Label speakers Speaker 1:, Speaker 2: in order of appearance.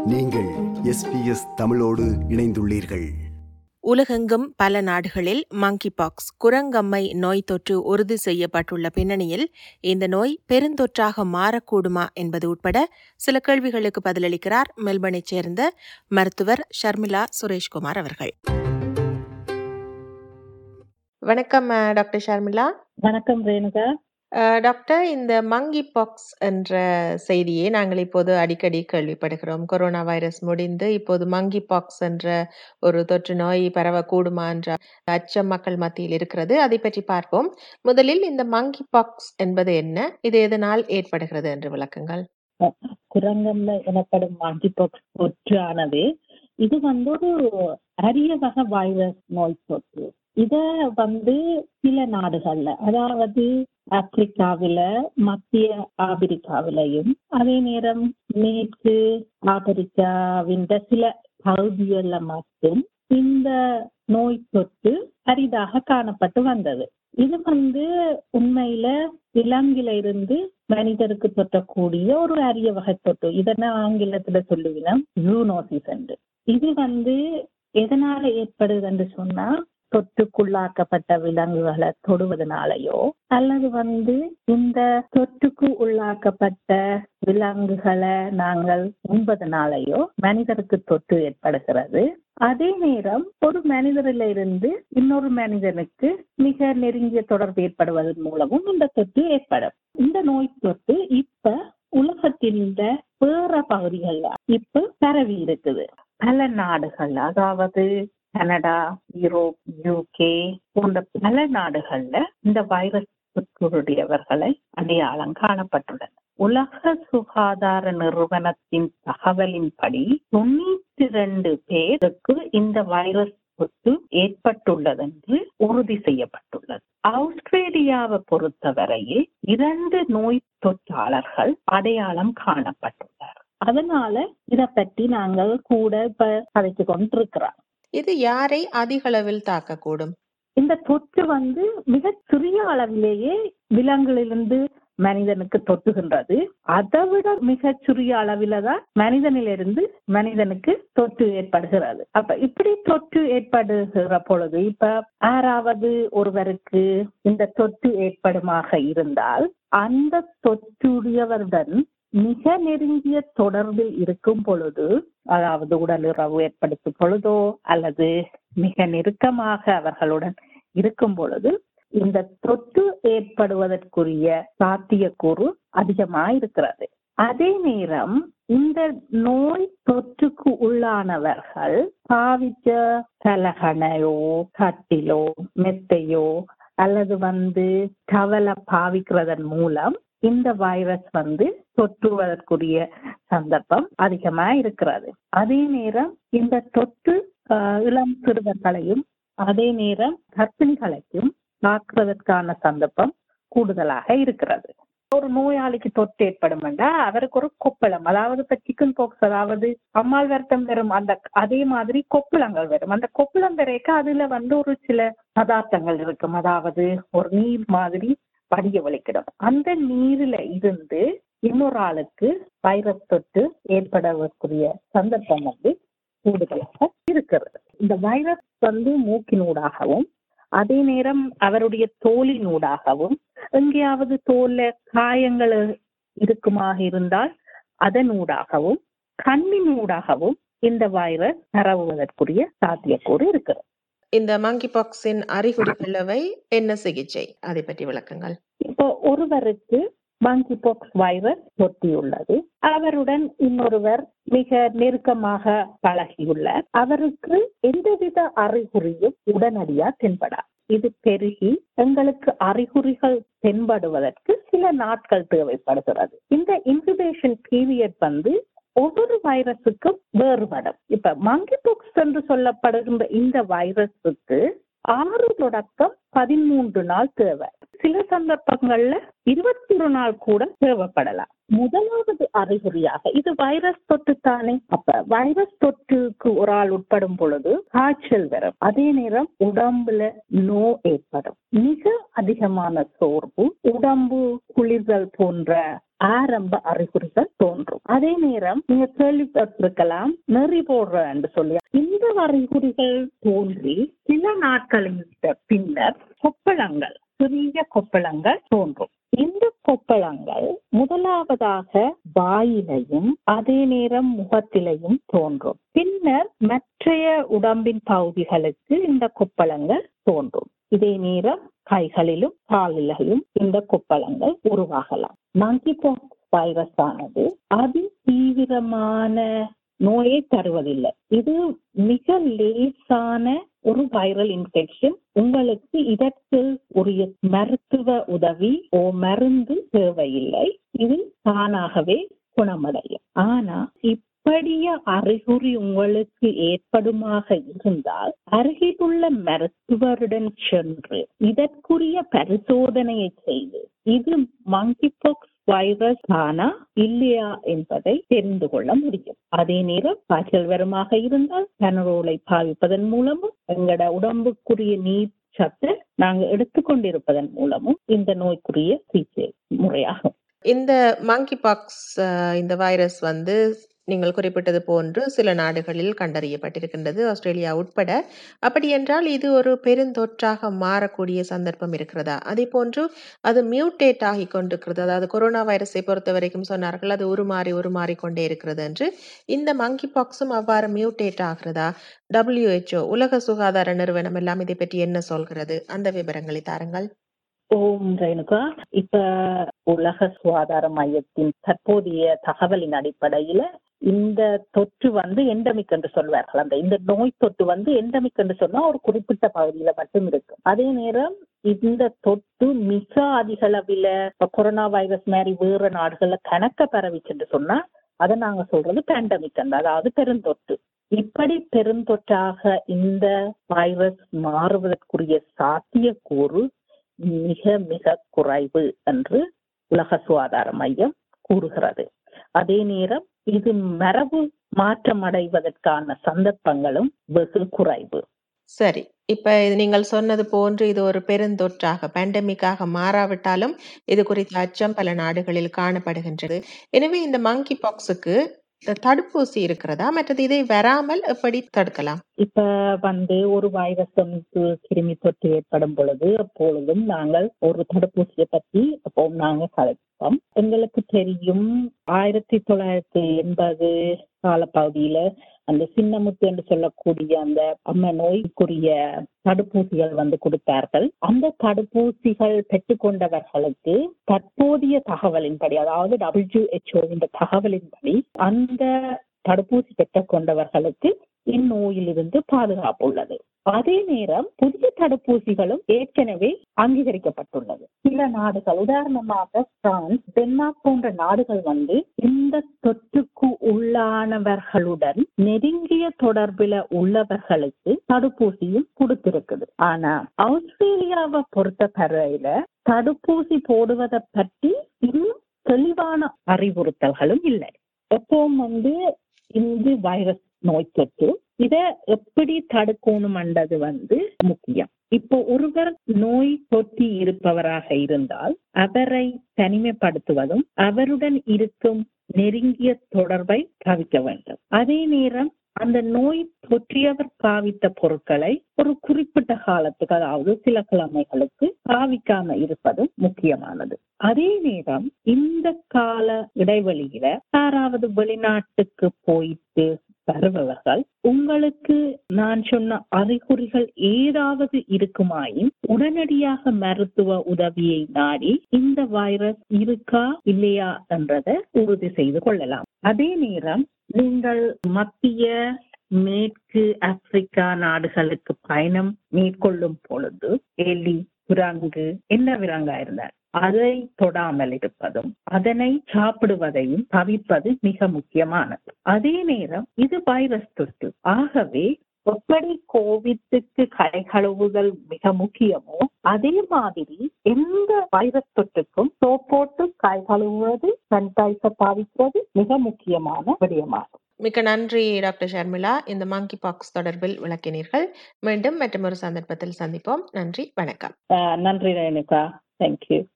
Speaker 1: நீங்கள் எஸ்பிஎஸ் தமிழோடு இணைந்துள்ளீர்கள்
Speaker 2: உலகெங்கும் பல நாடுகளில் மங்கி பாக்ஸ் குரங்கம்மை நோய் தொற்று உறுதி செய்யப்பட்டுள்ள பின்னணியில் இந்த நோய் பெருந்தொற்றாக மாறக்கூடுமா என்பது உட்பட சில கேள்விகளுக்கு பதிலளிக்கிறார் மெல்பர்னைச் சேர்ந்த மருத்துவர் ஷர்மிளா சுரேஷ்குமார் அவர்கள் வணக்கம் டாக்டர் ஷர்மிளா
Speaker 3: வணக்கம் ரேணுகா
Speaker 2: டாக்டர் இந்த மங்கி பாக்ஸ் என்ற செய்தியை நாங்கள் இப்போது அடிக்கடி கேள்விப்படுகிறோம் கொரோனா வைரஸ் முடிந்து இப்போது மங்கி பாக்ஸ் என்ற ஒரு தொற்று நோய் பரவக்கூடுமா என்ற அச்சம் மக்கள் மத்தியில் இருக்கிறது அதை பற்றி பார்ப்போம் முதலில் இந்த மங்கி பாக்ஸ் என்பது என்ன இது எதனால் ஏற்படுகிறது என்று விளக்குங்கள்
Speaker 3: குரங்கம்ல எனப்படும் மாங்கிபாக்ஸ் தொற்றானது இது வந்து ஒரு அரிய வகை வைரஸ் நோய் தொற்று இத வந்து சில நாடுகள்ல அதாவது ஆப்பிரிக்காவில மத்திய ஆப்பிரிக்காவிலையும் அதே நேரம் மேற்கு ஆப்பிரிக்காவின் சில பகுதிகள்ல மட்டும் இந்த நோய் தொற்று அரிதாக காணப்பட்டு வந்தது இது வந்து உண்மையில விலங்கில இருந்து மனிதருக்கு தொற்றக்கூடிய ஒரு அரிய வகை தொற்று இதனை ஆங்கிலத்துல சொல்லுவினா ஜூனோசிஸ் என்று இது வந்து எதனால ஏற்படுது என்று சொன்னா தொற்றுக்குள்ளாக்கப்பட்ட விலங்குகளை தொடுவதனாலயோ அல்லது வந்து இந்த தொற்றுக்கு உள்ளாக்கப்பட்ட விலங்குகளை நாங்கள் உண்பதனாலேயோ மனிதருக்கு தொற்று ஏற்படுகிறது அதே நேரம் ஒரு மனிதரில இருந்து இன்னொரு மனிதனுக்கு மிக நெருங்கிய தொடர்பு ஏற்படுவதன் மூலமும் இந்த தொற்று ஏற்படும் இந்த நோய் தொற்று இப்ப உலகத்தின் வேற பகுதிகள்ல இப்ப பரவி இருக்குது பல நாடுகள் அதாவது கனடா யூரோப் யூகே போன்ற பல நாடுகள்ல இந்த வைரஸ் தொற்றுடையவர்களை அடையாளம் காணப்பட்டுள்ளன உலக சுகாதார நிறுவனத்தின் தகவலின்படி தொண்ணூத்தி ரெண்டு பேருக்கு இந்த வைரஸ் தொற்று ஏற்பட்டுள்ளது என்று உறுதி செய்யப்பட்டுள்ளது ஆஸ்திரேலியாவை பொறுத்தவரையில் இரண்டு நோய் தொற்றாளர்கள் அடையாளம் காணப்பட்டுள்ளார் அதனால இத பற்றி நாங்கள் கூட இப்ப கதைச்சு கொண்டிருக்கிறோம்
Speaker 2: இது யாரை அதிக அளவில் தாக்கக்கூடும்
Speaker 3: இந்த தொற்று வந்து மிக சிறிய அளவிலேயே விலங்கிலிருந்து மனிதனுக்கு தொற்றுகின்றது அதை விட மிக சிறிய அளவில தான் மனிதனிலிருந்து மனிதனுக்கு தொற்று ஏற்படுகிறது அப்ப இப்படி தொற்று ஏற்படுகிற பொழுது இப்ப ஆறாவது ஒருவருக்கு இந்த தொற்று ஏற்படுமாக இருந்தால் அந்த தொற்றுடையவருடன் மிக நெருங்கிய தொடர்பில் இருக்கும் பொழுது அதாவது உடலுறவு ஏற்படுத்தும் பொழுதோ அல்லது மிக நெருக்கமாக அவர்களுடன் இருக்கும் பொழுது இந்த தொற்று ஏற்படுவதற்குரிய சாத்தியக்கூறு அதிகமா இருக்கிறது அதே நேரம் இந்த நோய் தொற்றுக்கு உள்ளானவர்கள் பாவிச்ச தலகணையோ கட்டிலோ மெத்தையோ அல்லது வந்து டவலை பாவிக்கிறதன் மூலம் இந்த வைரஸ் வந்து தொற்றுவதற்குரிய சந்தர்ப்பம் அதிகமா இருக்கிறது அதே நேரம் இந்த தொற்று இளம் சிறுவர்களையும் அதே நேரம் கர்ப்பிணிகளையும் தாக்குவதற்கான சந்தர்ப்பம் கூடுதலாக இருக்கிறது ஒரு நோயாளிக்கு தொற்று ஏற்படும் என்றால் அவருக்கு ஒரு கொப்பளம் அதாவது இப்ப சிக்கன் பாக்ஸ் அதாவது அம்மாள் வருத்தம் வரும் அந்த அதே மாதிரி கொப்பளங்கள் வரும் அந்த கொப்பளம் வரைக்க அதுல வந்து ஒரு சில பதார்த்தங்கள் இருக்கும் அதாவது ஒரு நீர் மாதிரி படிய வலிக்கிடும் அந்த நீரில இருந்து இன்னொரு ஆளுக்கு வைரஸ் தொற்று ஏற்படக்கூடிய சந்தர்ப்பம் வந்து கூடுதலாக இருக்கிறது இந்த வைரஸ் வந்து மூக்கினூடாகவும் அதே நேரம் அவருடைய தோலினூடாகவும் எங்கேயாவது தோல்ல காயங்கள் இருக்குமாக இருந்தால் அதனூடாகவும் கண்ணினூடாகவும் இந்த வைரஸ் பரவுவதற்குரிய சாத்தியக்கூறு இருக்கிறது
Speaker 2: இந்த மங்கி பாக்ஸின் அறிகுறிகளவை என்ன சிகிச்சை அதை பற்றி விளக்குங்கள்
Speaker 3: இப்போ ஒருவருக்கு மங்கி பாக்ஸ் வைரஸ் தொற்றியுள்ளது அவருடன் இன்னொருவர் மிக நெருக்கமாக பழகியுள்ளார் அவருக்கு எந்தவித அறிகுறியும் உடனடியா தென்படாது இது பெருகி எங்களுக்கு அறிகுறிகள் தென்படுவதற்கு சில நாட்கள் தேவைப்படுகிறது இந்த இன்குபேஷன் பீரியட் வந்து ஒவ்வொரு வைரஸுக்கும் வேறுபடும் இப்ப மங்கி பாக்ஸ் என்று சொல்லப்படுகின்ற இந்த வைரஸுக்கு ஆறு தொடக்கம் பதிமூன்று நாள் தேவை சில சந்தர்ப்பங்கள்ல இருபத்தி ஒரு நாள் கூட தேவைப்படலாம் முதலாவது அறிகுறியாக இது வைரஸ் தொற்று தானே அப்ப வைரஸ் தொற்றுக்கு ஒரு ஆள் உட்படும் பொழுது காய்ச்சல் வரும் அதே நேரம் உடம்புல நோ ஏற்படும் மிக அதிகமான சோர்வு உடம்பு குளிர்தல் போன்ற ஆரம்ப அறிகுறிகள் தோன்றும் அதே நேரம் நீங்க கேள்விப்பட்டிருக்கலாம் நெறி போடுற என்று சொல்லி இந்த அறிகுறிகள் தோன்றி சில நாட்களின் பின்னர் கொப்பளங்கள் சிறிய கொப்பளங்கள் தோன்றும் இந்த கொப்பளங்கள் முதலாவதாக வாயிலையும் அதே நேரம் முகத்திலையும் தோன்றும் பின்னர் மற்றைய உடம்பின் பகுதிகளுக்கு இந்த கொப்பளங்கள் தோன்றும் இதே நேரம் கைகளிலும் காலிலும் இந்த கொப்பளங்கள் உருவாகலாம் மங்கிபாக்ஸ் வைரஸ் ஆனது அதி தீவிரமான நோயை தருவதில்லை இது மிக லேசான ஒரு வைரல் இன்ஃபெக்ஷன் உங்களுக்கு இதற்கு உரிய மருத்துவ உதவி ஓ மருந்து தேவையில்லை இது தானாகவே குணமடையும் ஆனா இப்படிய அறிகுறி உங்களுக்கு ஏற்படுமாக இருந்தால் அருகிலுள்ள மருத்துவருடன் சென்று இதற்குரிய பரிசோதனையை செய்து இது மங்கிபாக்ஸ் வைரஸ் தானா இல்லையா என்பதை தெரிந்து கொள்ள முடியும் அதே நேரம் காய்ச்சல் வருமாக இருந்தால் பனரோலை பாவிப்பதன் மூலமும் எங்களோட உடம்புக்குரிய நீர் சத்தை நாங்க எடுத்துக்கொண்டிருப்பதன் மூலமும் இந்த நோய்க்குரிய சிகிச்சை முறையாகும்
Speaker 2: இந்த மங்கி பாக்ஸ் இந்த வைரஸ் வந்து நீங்கள் குறிப்பிட்டது போன்று சில நாடுகளில் கண்டறியப்பட்டிருக்கின்றது ஆஸ்திரேலியா உட்பட அப்படி என்றால் இது ஒரு பெருந்தொற்றாக மாறக்கூடிய சந்தர்ப்பம் இருக்கிறதா அதே போன்று அது மியூட்டேட் ஆகி கொண்டிருக்கிறது அதாவது கொரோனா வைரஸை பொறுத்த வரைக்கும் சொன்னார்கள் அது உருமாறி உருமாறி கொண்டே இருக்கிறது என்று இந்த மங்கி பாக்ஸும் அவ்வாறு மியூட்டேட் ஆகிறதா டபிள்யூஹெச்ஓ உலக சுகாதார நிறுவனம் எல்லாம் இதை பற்றி என்ன சொல்கிறது அந்த விவரங்களை தாருங்கள்
Speaker 3: ஓம் ரேணுகா இப்ப உலக சுகாதார மையத்தின் தற்போதைய தகவலின் அடிப்படையில இந்த தொற்று வந்து எண்டமிக் என்று சொல்வார்கள் அந்த இந்த நோய் தொற்று வந்து எண்டமிக் என்று சொன்னா ஒரு குறிப்பிட்ட பகுதியில மட்டும் இருக்கும் அதே நேரம் இந்த தொற்று மிக அதிக அளவில இப்ப கொரோனா வைரஸ் மாதிரி வேற நாடுகள்ல கணக்க பரவிச்சுன்னு சொன்னா அதை நாங்க சொல்றது பேண்டமிக் அதாவது பெருந்தொற்று இப்படி பெருந்தொற்றாக இந்த வைரஸ் மாறுவதற்குரிய சாத்தியக்கூறு மிக மிக குறைவு என்று உலக சுகாதார மையம் கூறுகிறது அதே நேரம் இது மரபு மாற்றம் அடைவதற்கான சந்தர்ப்பங்களும் வெகு குறைவு
Speaker 2: சரி இப்ப இது நீங்கள் சொன்னது போன்று இது ஒரு பெருந்தொற்றாக பேண்டமிக்காக மாறாவிட்டாலும் இது குறித்த அச்சம் பல நாடுகளில் காணப்படுகின்றது எனவே இந்த மங்கி பாக்ஸுக்கு தடுப்பூசி இருக்கிறதா மற்றது இதை வராமல் எப்படி தடுக்கலாம்
Speaker 3: இப்ப வந்து ஒரு வைரஸ் கிருமி தொற்று ஏற்படும் பொழுது அப்பொழுதும் நாங்கள் ஒரு தடுப்பூசியை பற்றி அப்போ நாங்க கலைப்போம் எங்களுக்கு தெரியும் ஆயிரத்தி தொள்ளாயிரத்தி எண்பது காலப்பகுதியில அந்த சின்னமுத்து என்று சொல்லக்கூடிய அந்த அம்ம நோய்க்குரிய தடுப்பூசிகள் வந்து கொடுத்தார்கள் அந்த தடுப்பூசிகள் பெற்றுக்கொண்டவர்களுக்கு தற்போதைய தகவலின்படி அதாவது டபிள்யூஹெச்ஓ இந்த தகவலின்படி அந்த தடுப்பூசி பெற்றுக் கொண்டவர்களுக்கு இந்நோயிலிருந்து பாதுகாப்பு உள்ளது அதே நேரம் புதிய தடுப்பூசிகளும் ஏற்கனவே அங்கீகரிக்கப்பட்டுள்ளது சில நாடுகள் உதாரணமாக பிரான்ஸ் டென்மார்க் போன்ற நாடுகள் வந்து இந்த தொற்றுக்கு உள்ளானவர்களுடன் நெருங்கிய தொடர்பில் உள்ளவர்களுக்கு தடுப்பூசியும் கொடுத்திருக்குது ஆனா ஆஸ்திரேலியாவை பொறுத்த வரையில தடுப்பூசி போடுவதை பற்றி இன்னும் தெளிவான அறிவுறுத்தல்களும் இல்லை எப்பவும் வந்து இந்த வைரஸ் நோய் தொற்று இத எப்படி தடுக்கணும்ன்றது வந்து முக்கியம் இப்போ ஒருவர் நோய் தொற்றி இருப்பவராக இருந்தால் அவரை தனிமைப்படுத்துவதும் அவருடன் இருக்கும் நெருங்கிய தொடர்பை தவிக்க வேண்டும் அதே நேரம் அந்த நோய் தொற்றியவர் பாவித்த பொருட்களை ஒரு குறிப்பிட்ட காலத்துக்கு அதாவது சில கிழமைகளுக்கு பாவிக்காம இருப்பதும் முக்கியமானது அதே நேரம் இந்த கால இடைவெளியில யாராவது வெளிநாட்டுக்கு போயிட்டு வருபவர்கள் உங்களுக்கு நான் சொன்ன அறிகுறிகள் ஏதாவது இருக்குமாயின் உடனடியாக மருத்துவ உதவியை நாடி இந்த வைரஸ் இருக்கா இல்லையா என்றதை உறுதி செய்து கொள்ளலாம் அதே நேரம் நீங்கள் மத்திய மேற்கு ஆப்பிரிக்கா நாடுகளுக்கு பயணம் மேற்கொள்ளும் பொழுது எலி விலங்கு என்ன விலங்கா இருந்தார் அதை தொடாமல் இருப்பதும் அதனை சாப்பிடுவதையும் தவிர்ப்பது மிக முக்கியமானது அதே நேரம் இது வைரஸ் தொற்று ஆகவே எப்படி கோவிட்டுக்கு கை கழுவுதல் மிக முக்கியமோ அதே மாதிரி எந்த வைரஸ் தொற்றுக்கும் சோப் போட்டு கை கழுவுவது சானிடைசர் பாவிக்கிறது மிக முக்கியமான விடயமாகும்
Speaker 2: மிக்க நன்றி டாக்டர் ஷர்மிளா இந்த மங்கி பாக்ஸ் தொடர்பில் விளக்கினீர்கள் மீண்டும் மற்றொரு சந்தர்ப்பத்தில் சந்திப்போம் நன்றி வணக்கம்
Speaker 3: நன்றி ரேணுகா தேங்க்யூ